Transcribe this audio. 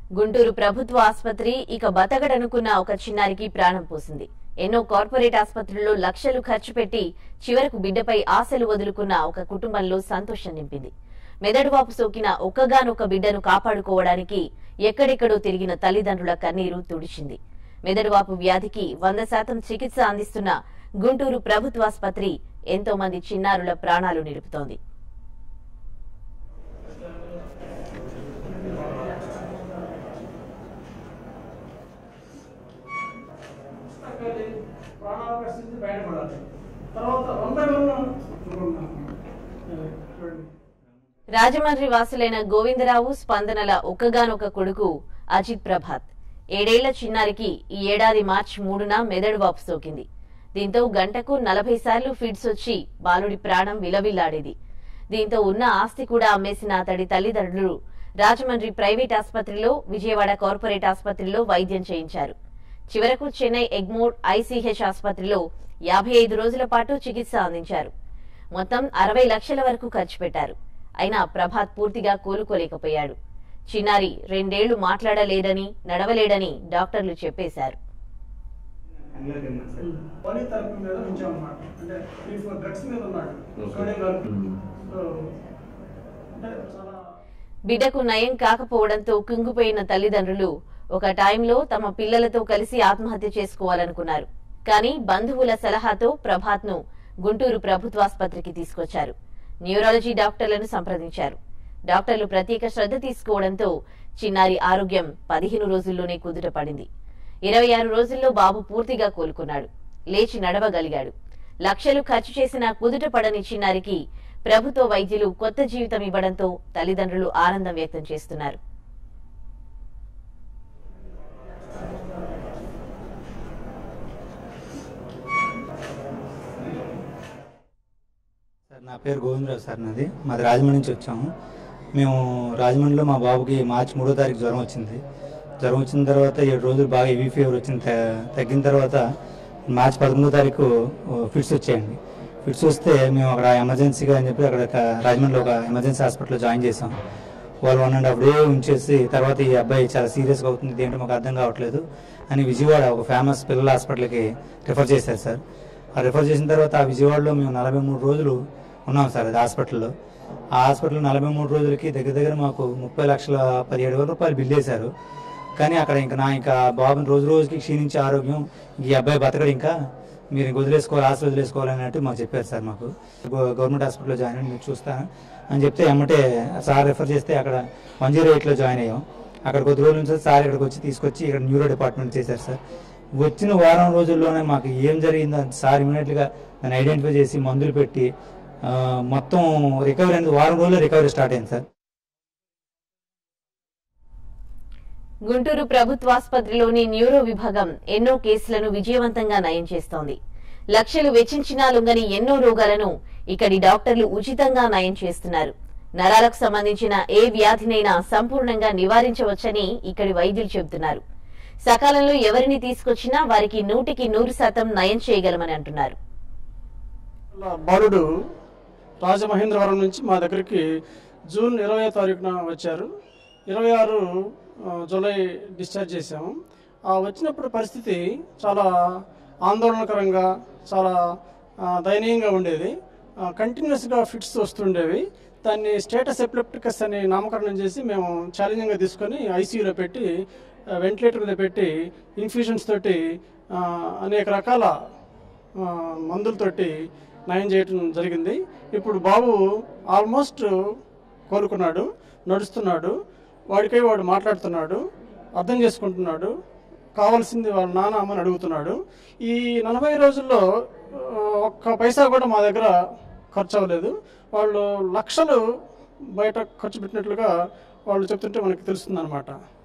గుంటూరు ప్రభుత్వ ఆసుపత్రి ఇక బతకడనుకున్న ఒక చిన్నారికి ప్రాణం పోసింది ఎన్నో కార్పొరేట్ ఆసుపత్రుల్లో లక్షలు ఖర్చు పెట్టి చివరకు బిడ్డపై ఆశలు వదులుకున్న ఒక కుటుంబంలో సంతోషం నింపింది మెదడువాపు సోకిన ఒక్కగానొక్క బిడ్డను కాపాడుకోవడానికి ఎక్కడెక్కడో తిరిగిన తల్లిదండ్రుల కన్నీరు తుడిచింది మెదడువాపు వ్యాధికి వంద శాతం చికిత్స అందిస్తున్న గుంటూరు ప్రభుత్వాసుపత్రి ఎంతో మంది చిన్నారుల ప్రాణాలు నిలుపుతోంది అక్కడి ప్రాణాల పరిస్థితి బయటపడాలి తర్వాత వన్ బై వన్ చూడండి రాజమండ్రి వాసులైన గోవిందరావు స్పందనల ఒక్కగానొక్క కొడుకు అజిత్ ప్రభాత్ ఏడేళ్ల చిన్నారికి ఈ ఏడాది మార్చి మూడున మెదడు వాపు సోకింది దీంతో గంటకు నలభై సార్లు ఫిట్స్ వచ్చి బాలుడి ప్రాణం విలవిల్లాడేది దీంతో ఉన్న ఆస్తి కూడా అమ్మేసిన అతడి తల్లిదండ్రులు రాజమండ్రి ప్రైవేట్ ఆసుపత్రిలో విజయవాడ కార్పొరేట్ ఆసుపత్రిలో వైద్యం చేయించారు చివరకు చెన్నై ఎగ్మోర్ ఐసీహెచ్ ఆసుపత్రిలో యాభై ఐదు రోజుల పాటు చికిత్స అందించారు మొత్తం అరవై లక్షల వరకు ఖర్చు పెట్టారు అయినా ప్రభాత్ పూర్తిగా కోలుకోలేకపోయాడు చిన్నారి రెండేళ్లు మాట్లాడలేడని నడవలేడని డాక్టర్లు చెప్పేశారు బాడీ థెరపీ మీద ఉంచామన్నమాట అంటే త్రీ ఫోర్ డ్రగ్స్ మీద ఉన్నాడు Okay. సోడియం గారు Mm. సో అంటే చాలా బిడ్డకు నయం కాకపోవడంతో కుంగిపోయిన తల్లిదండ్రులు ఒక టైంలో తమ పిల్లలతో కలిసి ఆత్మహత్య చేసుకోవాలనుకున్నారు కానీ బంధువుల సలహాతో ప్రభాత్ ను గుంటూరు ప్రభుత్వాసుపత్రికి తీసుకొచ్చారు న్యూరాలజీ డాక్టర్లను సంప్రదించారు డాక్టర్లు ప్రత్యేక శ్రద్ధ తీసుకోవడంతో చిన్నారి ఆరోగ్యం పదిహేను రోజుల్లోనే కుదుట పడింది ఇరవై ఆరు రోజుల్లో బాబు పూర్తిగా కోలుకున్నాడు లేచి నడవగలిగాడు లక్షలు ఖర్చు చేసిన కుదుట పడని చిన్నారికి ప్రభుత్వ వైద్యులు కొత్త జీవితం ఇవ్వడంతో తల్లిదండ్రులు ఆనందం వ్యక్తం చేస్తున్నారు సార్ నా పేరు గోవిందరావు సార్ నాది మాది రాజమండ్రి నుంచి వచ్చాము మేము రాజమండ్రిలో మా బాబుకి మార్చి మూడో తారీఖు జ్వరం వచ్చింది జ్వరం వచ్చిన తర్వాత ఏడు రోజులు బాగా హెవీ ఫీవర్ వచ్చింది త- తగ్గిన తర్వాత మార్చి పదకొండో తారీఖు ఫిట్స్ వచ్చాయండి ఫిట్స్ వస్తే మేము అక్కడ ఎమర్జెన్సీగా అని చెప్పి అక్కడ ఒక రాజమండ్రిలో ఒక ఎమర్జెన్సీ హాస్పిటల్లో జాయిన్ చేసాం వాళ్ళు వన్ అండ్ హాఫ్ డే ఉంచేసి తర్వాత ఈ అబ్బాయి చాలా సీరియస్గా అవుతుంది ఏంటో మాకు అర్థం కావట్లేదు అని విజయవాడ ఒక ఫేమస్ పిల్లల హాస్పిటల్కి రిఫర్ చేశారు సార్ ఆ రిఫర్ చేసిన తర్వాత ఆ విజయవాడలో మేము నలభై మూడు రోజులు ఉన్నాం సార్ అది హాస్పిటల్లో ఆ హాస్పిటల్లో నలభై మూడు రోజులకి దగ్గర దగ్గర మాకు ముప్పై లక్షల పదిహేడు వేల రూపాయలు బిల్ వేశారు కానీ అక్కడ ఇంకా నా ఇంకా బాబుని రోజు రోజుకి క్షీణించే ఆరోగ్యం ఈ అబ్బాయి బతకడు ఇంకా మీరు ఇంక వదిలేసుకోవాలి ఆశ వదిలేసుకోవాలి అన్నట్టు మాకు చెప్పారు సార్ మాకు గవ- గవర్నమెంట్ హాస్పిటల్లో జాయిన్ అయ్యి మీరు చూస్తాను అని చెప్తే ఎమ్మటే సార్ రెఫర్ చేస్తే అక్కడ వన్ జీరో ఎయిట్లో జాయిన్ అయ్యాం అక్కడ కొద్ది రోజుల నుంచి సార్ ఇక్కడికి వచ్చి తీసుకొచ్చి ఇక్కడ న్యూరో డిపార్ట్మెంట్ చేశారు సార్ వచ్చిన వారం రోజుల్లోనే మాకు ఏం జరిగిందో అని సార్ ఇమీడియట్గా దాన్ని ఐడెంటిఫై చేసి మందులు పెట్టి ఆ, మొత్తం రికవరీ అనేది వారం రోజుల్లో రికవరీ స్టార్ట్ అయింది సార్ గుంటూరు ప్రభుత్వాసుపత్రిలోని న్యూరో విభాగం ఎన్నో కేసులను విజయవంతంగా నయం చేస్తోంది లక్షలు వెచ్చించినా లొంగని ఎన్నో రోగాలను ఇక్కడి డాక్టర్లు ఉచితంగా నయం చేస్తున్నారు నరాలకు సంబంధించిన ఏ వ్యాధినైనా సంపూర్ణంగా నివారించవచ్చని ఇక్కడి వైద్యులు చెబుతున్నారు సకాలంలో ఎవరిని తీసుకొచ్చినా వారికి నూటికి నూరు శాతం నయం చేయగలమని అంటున్నారు అలా బాలుడు రాజమహేంద్రవరం నుంచి మా దగ్గరికి జూన్ ఇరవై తారీఖున వచ్చారు ఇరవై ఆరు ఆ, జూలై డిశ్చార్జ్ చేశాము ఆ వచ్చినప్పుడు పరిస్థితి చాలా ఆందోళనకరంగా చాలా ఆ, దయనీయంగా ఉండేది కంటిన్యూస్గా ఫిట్స్ వస్తుండేవి దాన్ని స్టేటస్ ఎపిలెప్టికస్ అని నామకరణం చేసి మేము ఛాలెంజింగ్గా తీసుకొని ఐసీయూలో పెట్టి వెంటిలేటర్ మీద పెట్టి ఇన్ఫ్యూషన్స్ తోటి ఆ, అనేక రకాల ఆ, మందులతోటి నయం చేయటం జరిగింది ఇప్పుడు బాబు ఆల్మోస్ట్ కోలుకున్నాడు నడుస్తున్నాడు వాడికై వాడు మాట్లాడుతున్నాడు అర్థం చేసుకుంటున్నాడు కావాల్సింది వాళ్ళ నాన్న అమ్మని అడుగుతున్నాడు ఈ నలభై రోజుల్లో ఆ, ఒక్క పైసా కూడా మా దగ్గర ఖర్చు అవ్వలేదు వాళ్ళు లక్షలు బయట ఖర్చు పెట్టినట్లుగా వాళ్ళు చెప్తుంటే మనకి తెలుస్తుంది